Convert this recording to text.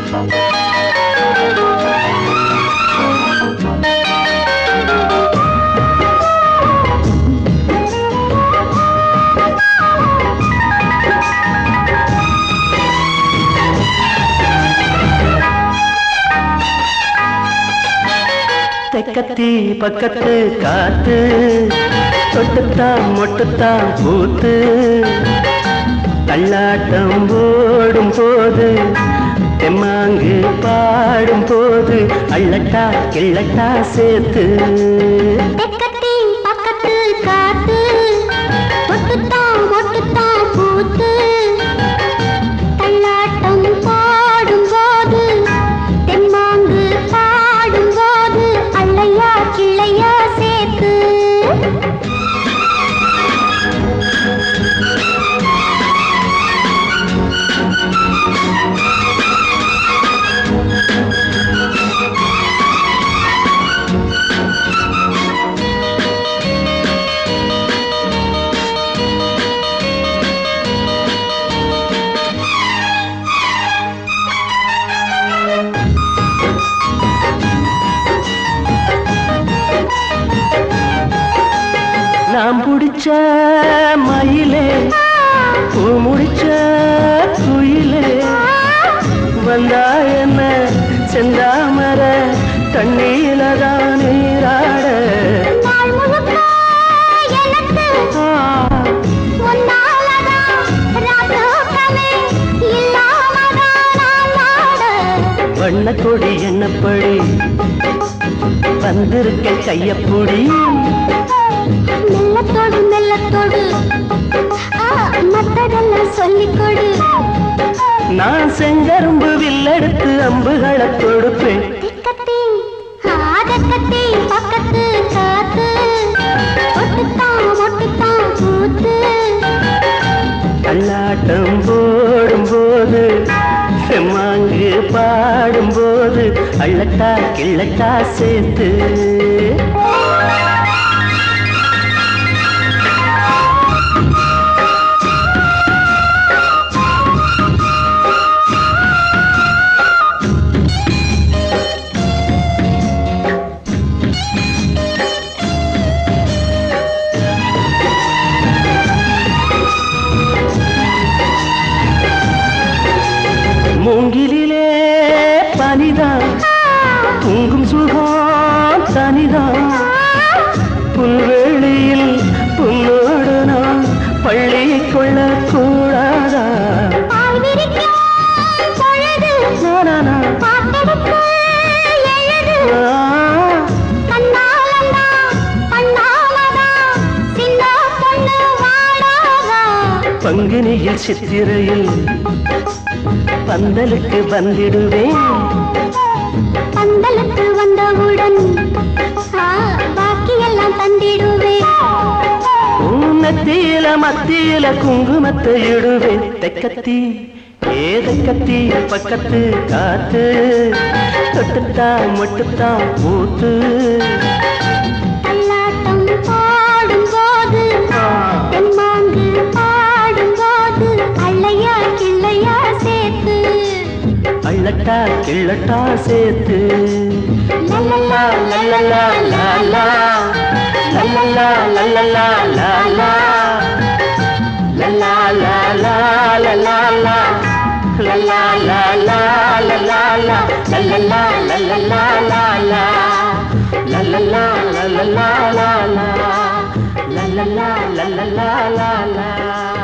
தெக்கத்தி பக்கத்து காத்து தொட்டுத்தான் மொட்டுத்தான் பூத்து தள்ளாட்டம் போடும் போது தெம்மாங்கு பாடும் போது அள்ளட்டா கிள்ளட்டா சேர்த்து தெக்கத்தி பக்கத்து காத்து ஒட்டுத்தான் ஒட்டுத்தான் பூத்து தள்ளாட்டம் பாடும் போது தெம்மாங்கு பாடும் போது அள்ளையா கிள்ளையா சேர்த்து நாம் பிடிச்ச மயிலே பூ முடிச்ச குயிலே வந்தா என்ன செந்தாமர தண்ணீல தான் நீராட நாள் முழுக்க எனக்கு உன்னாலதான் ராத்தோட்டமே இல்லாமதான் நான் வாட வண்ண கொடி என்னப்படி வந்திருக்க கையப்புடி மெல்லத்தோடு மெல்லத்தோடு ஆ, மத்ததெல்லாம் சொல்லிக் கொடு நான் செங்கரும்பு வில்லெடுத்து அம்புகளை கொடுப்பேன் திக்கத்தி ஆதக்கத்தி பக்கத்து காத்து ஒட்டுத்தான் ஒட்டுத்தான் பூத்து கல்லாட்டம் போடும் போது செம்மாங்கு பாடும் போது அள்ளட்டா கிள்ளட்டா சேர்த்து மூங்கிலே பனிதான் தூங்கும் சுகம் தனிதான் புல்வெளியில் புல்லோடு நான் பள்ளி கொள்ள கூடாதா பால் விரிக்கும் பொழுது நானா பாட்டெடுத்து எழுது கண்ணாலந்தா கண்ணாலதா சின்ன பொண்ணு வாடாதா பங்குனியில் சித்திரையில் பந்தலுக்கு வந்திடுவேன் பந்தலுக்கு வந்தவுடன் ஆ, பாக்கியெல்லாம் தந்திடுவேன் உன்னத்தியில மத்தியில குங்குமத்தை இடுவேன் தெக்கத்தி ஏதக்கத்தி பக்கத்து காத்து தொட்டுத்தா மொட்டுத்தா பூத்து தள்ளாட்டம் பாடும்போது தெம்மாங்கு பாடும்போது அள்ளையா கிள்ளையா சேர்த்து அள்ளட்டா கிள்ளட்டா சேர்த்து லல்லலா, லல்லலா லாலா லல்லலா லல்லலா லாலா லல்லா லாலா லல்லா லல்லா லாலா லல்லா லல்லலா லல்லலா லாலா லல்லலா லல்லலா லாலா லல்லலா லல்லலா லாலா